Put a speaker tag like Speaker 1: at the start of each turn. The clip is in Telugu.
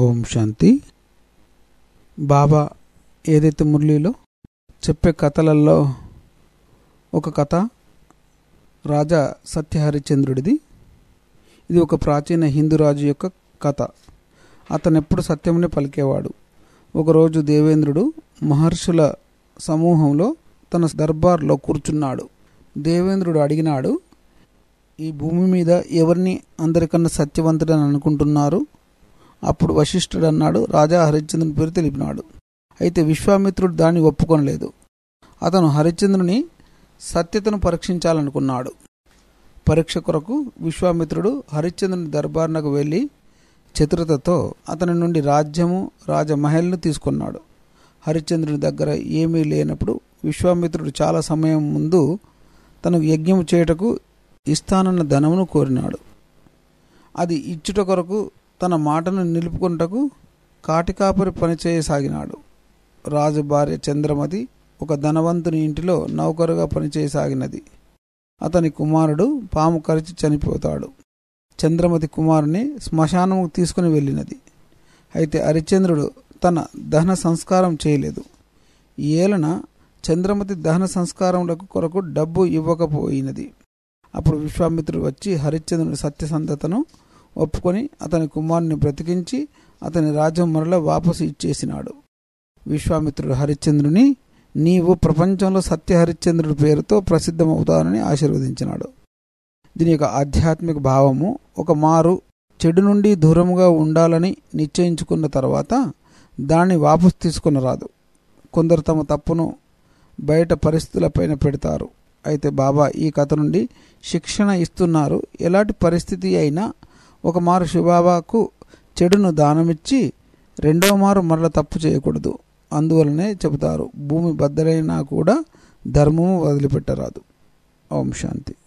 Speaker 1: ఓం శాంతి బాబా ఏదైతే మురళిలో చెప్పే కథలలో ఒక కథ రాజా సత్యహరిచంద్రుడిది ఇది ఒక ప్రాచీన హిందూ రాజు యొక్క కథ అతను ఎప్పుడు సత్యమునే పలికేవాడు ఒకరోజు దేవేంద్రుడు మహర్షుల సమూహంలో తన దర్బార్లో కూర్చున్నాడు దేవేంద్రుడు అడిగినాడు ఈ భూమి మీద ఎవరిని అందరికన్నా సత్యవంతుడని అనుకుంటున్నారు అప్పుడు వశిష్ఠుడు అన్నాడు రాజా హరిశ్చంద్రుని పేరు తెలిపినాడు అయితే విశ్వామిత్రుడు దాన్ని ఒప్పుకొనలేదు అతను హరిశ్చంద్రుని సత్యతను పరీక్షించాలనుకున్నాడు పరీక్ష కొరకు విశ్వామిత్రుడు హరిశ్చంద్రుని దర్బార్నకు వెళ్ళి చతురతతో అతని నుండి రాజ్యము రాజమహల్ను తీసుకున్నాడు హరిశ్చంద్రుని దగ్గర ఏమీ లేనప్పుడు విశ్వామిత్రుడు చాలా సమయం ముందు తనకు యజ్ఞం చేయుటకు ఇస్తానన్న ధనమును కోరినాడు అది ఇచ్చుట కొరకు తన మాటను నిలుపుకుంటకు కాటికాపరి పనిచేయసాగినాడు రాజు భార్య చంద్రమతి ఒక ధనవంతుని ఇంటిలో నౌకరుగా పనిచేయసాగినది అతని కుమారుడు పాము కరిచి చనిపోతాడు చంద్రమతి కుమారుని శ్మశానముకు తీసుకుని వెళ్ళినది అయితే హరిశ్చంద్రుడు తన దహన సంస్కారం చేయలేదు ఏలన చంద్రమతి దహన సంస్కారములకు కొరకు డబ్బు ఇవ్వకపోయినది అప్పుడు విశ్వామిత్రుడు వచ్చి హరిశ్చంద్రుని సత్యసంధతను ఒప్పుకొని అతని కుమారుని బ్రతికించి అతని రాజ్యం మరల వాపసు ఇచ్చేసినాడు విశ్వామిత్రుడు హరిశ్చంద్రుని నీవు ప్రపంచంలో సత్య హరిశ్చంద్రుడి పేరుతో ప్రసిద్ధమవుతానని ఆశీర్వదించినాడు దీని యొక్క ఆధ్యాత్మిక భావము ఒక మారు చెడు నుండి దూరముగా ఉండాలని నిశ్చయించుకున్న తర్వాత దాన్ని వాపసు తీసుకుని రాదు కొందరు తమ తప్పును బయట పరిస్థితులపైన పెడతారు అయితే బాబా ఈ కథ నుండి శిక్షణ ఇస్తున్నారు ఎలాంటి పరిస్థితి అయినా ఒక మారు శివబాబాకు చెడును దానమిచ్చి రెండవ మారు మరల తప్పు చేయకూడదు అందువలనే చెబుతారు భూమి బద్దలైనా కూడా ధర్మము వదిలిపెట్టరాదు ఓం శాంతి